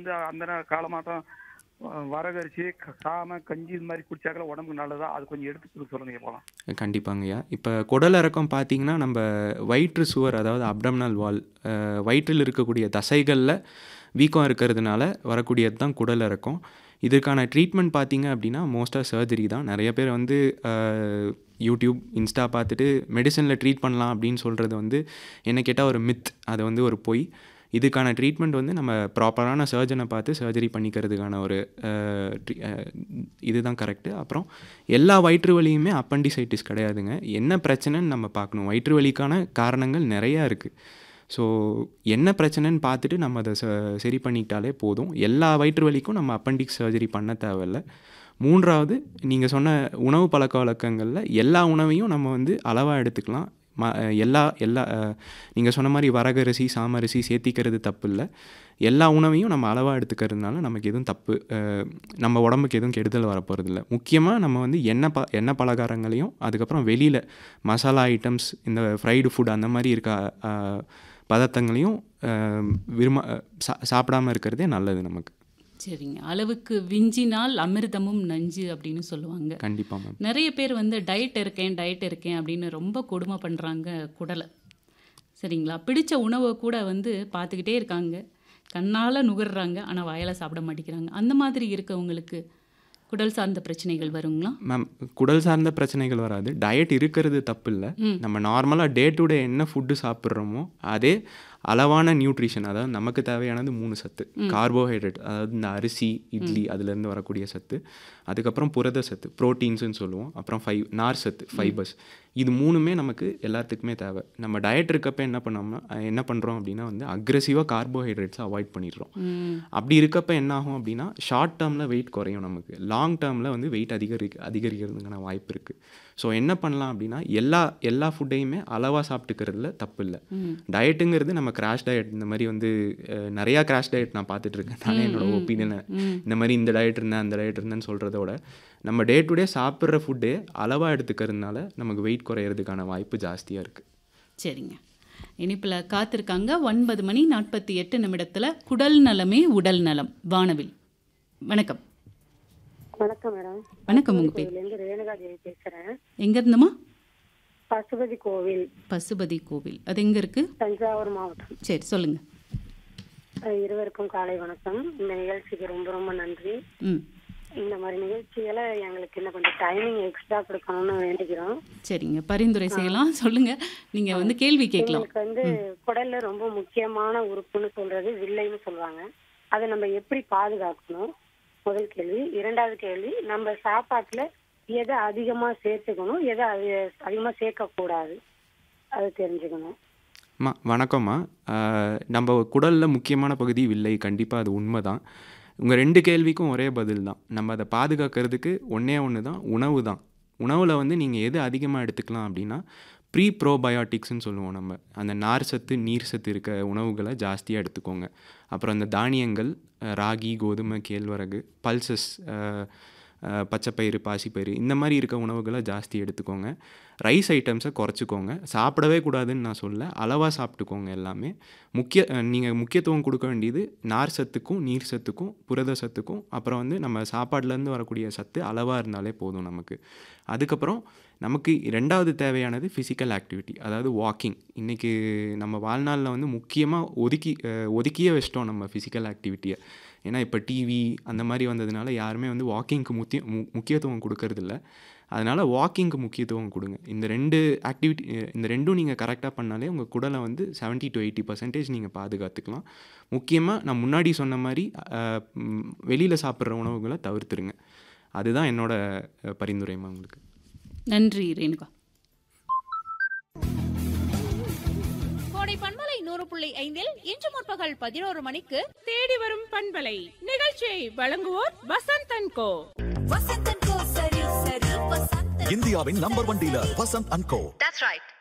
வந்து அந்த நே- காலமாட்டம் அஹ், வரகரிசி க- சாமை கஞ்சி இது மாதிரி குடிச்சாக்கல உடம்புக்கு நல்லதா அது கொஞ்சம் எடுத்து சொல்லுங்க போலாம் கண்டிப்பாங்கய்யா இப்போ குடல் இறக்கம் பார்த்தீங்கன்னா நம்ம வயிற்று சுவர் அதாவது அப்டம்னல் வால் வயிற்றில் இருக்கக்கூடிய தசைகளில் வீக்கம் இருக்கிறதுனால வரக்கூடியது தான் குடல் இறக்கம் இதுக்கான ட்ரீட்மெண்ட் பார்த்தீங்க அப்படின்னா மோஸ்ட்டாக சர்ஜரி தான் நிறைய பேர் வந்து அஹ், யூடியூப் இன்ஸ்டா பார்த்துட்டு மெடிசனில் ட்ரீட் பண்ணலாம் அப்படின்னு சொல்கிறது வந்து என்ன கேட்டால் ஒரு மித் அது வந்து ஒரு பொய் இதுக்கான ட்ரீட்மெண்ட் வந்து நம்ம ப்ராப்பரான சர்ஜனை பார்த்து சர்ஜரி பண்ணிக்கிறதுக்கான ஒரு அஹ், ட்ரீ- அஹ், இதுதான் கரெக்டு அப்புறம் எல்லா வயிற்று வலியுமே அப்பண்டிசைட்டிஸ் கிடையாதுங்க என்ன பிரச்சனைன்னு நம்ம பார்க்கணும் வயிற்று வலிக்கான காரணங்கள் நிறையா இருக்குது ஸோ என்ன பிரச்சனைன்னு பார்த்துட்டு நம்ம அதை ச சரி பண்ணிக்கிட்டாலே போதும் எல்லா வயிற்று வலிக்கும் நம்ம அப்பண்டிக்ஸ் சர்ஜரி பண்ண தேவையில்ல மூன்றாவது நீங்கள் சொன்ன உணவு பழக்க வழக்கங்களில் எல்லா உணவையும் நம்ம வந்து அளவாக எடுத்துக்கலாம் ம எல்லா எல்லா நீங்கள் சொன்ன மாதிரி வரகரிசி சாமரிசி சேர்த்திக்கிறது தப்பு இல்லை எல்லா உணவையும் நம்ம அளவாக எடுத்துக்கிறதுனால நமக்கு எதுவும் தப்பு அஹ், நம்ம உடம்புக்கு எதுவும் கெடுதல் வரப்போகிறதில்ல முக்கியமாக நம்ம வந்து எண்ணெய் ப எண்ணெய் பலகாரங்களையும் அதுக்கப்புறம் வெளியில் மசாலா ஐட்டம்ஸ் இந்த ஃப்ரைடு ஃபுட் அந்த மாதிரி இருக்க அஹ், பதார்த்தங்களையும் அஹ், விரும்ப அஹ், சா சாப்பிடாம இருக்கிறதே நல்லது நமக்கு சரிங்க அளவுக்கு விஞ்சினால் அமிர்தமும் நஞ்சு அப்படின்னு சொல்லுவாங்க கண்டிப்பாக மேம் நிறைய பேர் வந்து டயட் இருக்கேன் டயட் இருக்கேன் அப்படின்னு ரொம்ப கொடுமை பண்ணுறாங்க குடலை சரிங்களா பிடிச்ச உணவை கூட வந்து பார்த்துக்கிட்டே இருக்காங்க கண்ணால் நுகர்றாங்க ஆனால் வாயால் சாப்பிட மாட்டேங்கிறாங்க அந்த மாதிரி இருக்கவங்களுக்கு குடல் சார்ந்த பிரச்சனைகள் வருங்களா மேம் குடல் சார்ந்த பிரச்சனைகள் வராது டயட் இருக்கிறது தப்பு இல்லை நம்ம நார்மலாக டே டு டே என்ன ஃபுட்டு சாப்பிட்றோமோ அதே அளவான நியூட்ரிஷன் அதாவது நமக்கு தேவையானது மூணு சத்து கார்போஹைட்ரேட் அதாவது இந்த அரிசி இட்லி அதுலேருந்து வரக்கூடிய சத்து அதுக்கப்புறம் புரத சத்து ப்ரோட்டீன்ஸ்னு சொல்லுவோம் அப்புறம் ஃபைவ் நார் சத்து ஃபைபர்ஸ் இது மூணுமே நமக்கு எல்லாத்துக்குமே தேவை நம்ம டயட் இருக்கப்ப என்ன பண்ணோம்னா அஹ் என்ன பண்ணுறோம் அப்படின்னா வந்து அக்ரெசிவாக கார்போஹைட்ரேட்ஸை அவாய்ட் பண்ணிடுறோம் அப்படி இருக்கப்ப என்ன ஆகும் அப்படின்னா ஷார்ட் டேர்மில் வெயிட் குறையும் நமக்கு லாங் டேர்மில் வந்து வெயிட் அதிகரிக்க அதிகரிக்கிறதுக்கான வாய்ப்பு இருக்குது ஸோ என்ன பண்ணலாம் அப்படின்னா எல்லா எல்லா ஃபுட்டையுமே அளவாக சாப்பிட்டுக்கிறதுல தப்பு இல்லை டயட்டுங்கிறது நம்ம கிராஷ் டயட் இந்த மாதிரி வந்து அஹ், நிறையா கிராஷ் டயட் நான் பார்த்துட்டு இருக்கேன் தானே என்னோட ஒப்பீனியனை இந்த மாதிரி இந்த டயட் இருந்தேன் அந்த டயட் இருந்தேன்னு சொல்கிறதோட நம்ம டே டு டே சாப்பிட்ற ஃபுட்டே அளவாக எடுத்துக்கிறதுனால நமக்கு வெயிட் குறையிறதுக்கான வாய்ப்பு ஜாஸ்தியாக இருக்குது சரிங்க இனிப்பில் காத்திருக்காங்க ஒன்பது மணி நாற்பத்தி எட்டு நிமிடத்தில் குடல் நலமே உடல் நலம் வானவில் வணக்கம் வணக்கம் மேடம் வணக்கம் உங்கள் பேர் கோவிலேருந்து ரேணுகா தேவி பேசுறேன் எங்க இருந்துமா பசுபதி கோவில் பசுபதி கோவில் அது எங்க இருக்கு தஞ்சாவூர் மாவட்டம் சரி சொல்லுங்க அஹ் இருவருக்கும் காலை வணக்கம் இந்த நிகழ்ச்சிக்கு ரொம்ப ரொம்ப நன்றி ம் இந்த மாதிரி நிகழ்ச்சிகளை எங்களுக்கு இன்னும் கொஞ்சம் டைமிங் எக்ஸ்ட்ரா கொடுக்கணும்னு வேண்டிக்கிறோம் சரிங்க பரிந்துரை செய்யலாம் சொல்லுங்க நீங்க வந்து கேள்வி கேட்கலாம் எங்களுக்கு வந்து குடல்ல ரொம்ப முக்கியமான உறுப்புன்னு சொல்றது வில்லைன்னு சொல்லுவாங்க அதை நம்ம எப்படி பாதுகாக்கணும் முதல் கேள்வி இரண்டாவது கேள்வி நம்ம சாப்பாட்டுல எதை அதிகமா சேர்த்துக்கணும் எதை அது- அதிகமா சேர்க்க கூடாது அது தெரிஞ்சுக்கணும் அம்மா வணக்கம்மா ஆஹ் நம்ம குடலில் முக்கியமான பகுதி வில்லை கண்டிப்பாக அது உண்மை தான் உங்கள் ரெண்டு கேள்விக்கும் ஒரே பதில் தான் நம்ம அதை பாதுகாக்கிறதுக்கு ஒன்றே ஒன்று தான் உணவு தான் உணவில் வந்து நீங்கள் எது அதிகமாக எடுத்துக்கலாம் அப்படின்னா ப்ரீ ப்ரோபயோட்டிக்ஸ்னு சொல்லுவோம் நம்ம அந்த நார் சத்து நீர் சத்து இருக்க உணவுகளை ஜாஸ்தியாக எடுத்துக்கோங்க அப்புறம் அந்த தானியங்கள் அஹ், ராகி கோதுமை கேழ்வரகு பல்சஸ் பச்சைப்பயிறு பாசிப்பயிறு இந்த மாதிரி இருக்க உணவுகளை ஜாஸ்தி எடுத்துக்கோங்க ரைஸ் ஐட்டம்ஸை குறைச்சிக்கோங்க சாப்பிடவே கூடாதுன்னு நான் சொல்ல அளவாக சாப்பிட்டுக்கோங்க எல்லாமே முக்கிய நீங்கள் முக்கியத்துவம் கொடுக்க வேண்டியது நார் சத்துக்கும் நீர் சத்துக்கும் புரத சத்துக்கும் அப்புறம் வந்து நம்ம சாப்பாடுலேருந்து வரக்கூடிய சத்து அளவாக இருந்தாலே போதும் நமக்கு அதுக்கப்புறம் நமக்கு ரெண்டாவது தேவையானது ஃபிசிக்கல் ஆக்டிவிட்டி அதாவது வாக்கிங் இன்றைக்கி நம்ம வாழ்நாளில் வந்து முக்கியமாக ஒதுக்கி அஹ், ஒதுக்கியே வச்சிட்டோம் நம்ம ஃபிசிக்கல் ஆக்டிவிட்டியை ஏன்னா இப்போ டிவி அந்த மாதிரி வந்ததுனால யாருமே வந்து வாக்கிங்க்கு முக்கிய மு முக்கியத்துவம் கொடுக்கறதில்ல அதனால் வாக்கிங்க்கு முக்கியத்துவம் கொடுங்க இந்த ரெண்டு ஆக்டிவிட்டி இந்த ரெண்டும் நீங்கள் கரெக்டாக பண்ணாலே உங்கள் குடலை வந்து 70 டு எயிட்டி பர்சன்டேஜ் நீங்கள் பாதுகாத்துக்கலாம் முக்கியமாக நான் முன்னாடி சொன்ன மாதிரி வெளியில் சாப்பிட்ற உணவுகளை தவிர்த்துருங்க அதுதான் என்னோட அஹ், பரிந்துரைமா உங்களுக்கு நன்றி ரேணுகா கோடை பண்பலை நூறு புள்ளி ஐந்தில் இன்று முற்பகல் பதினோரு மணிக்கு தேடி வரும் பண்பலை நிகழ்ச்சியை வழங்குவோர் வசந்த் அண்ட் கோ இந்தியாவின் number one dealer Vasanth and co That's right.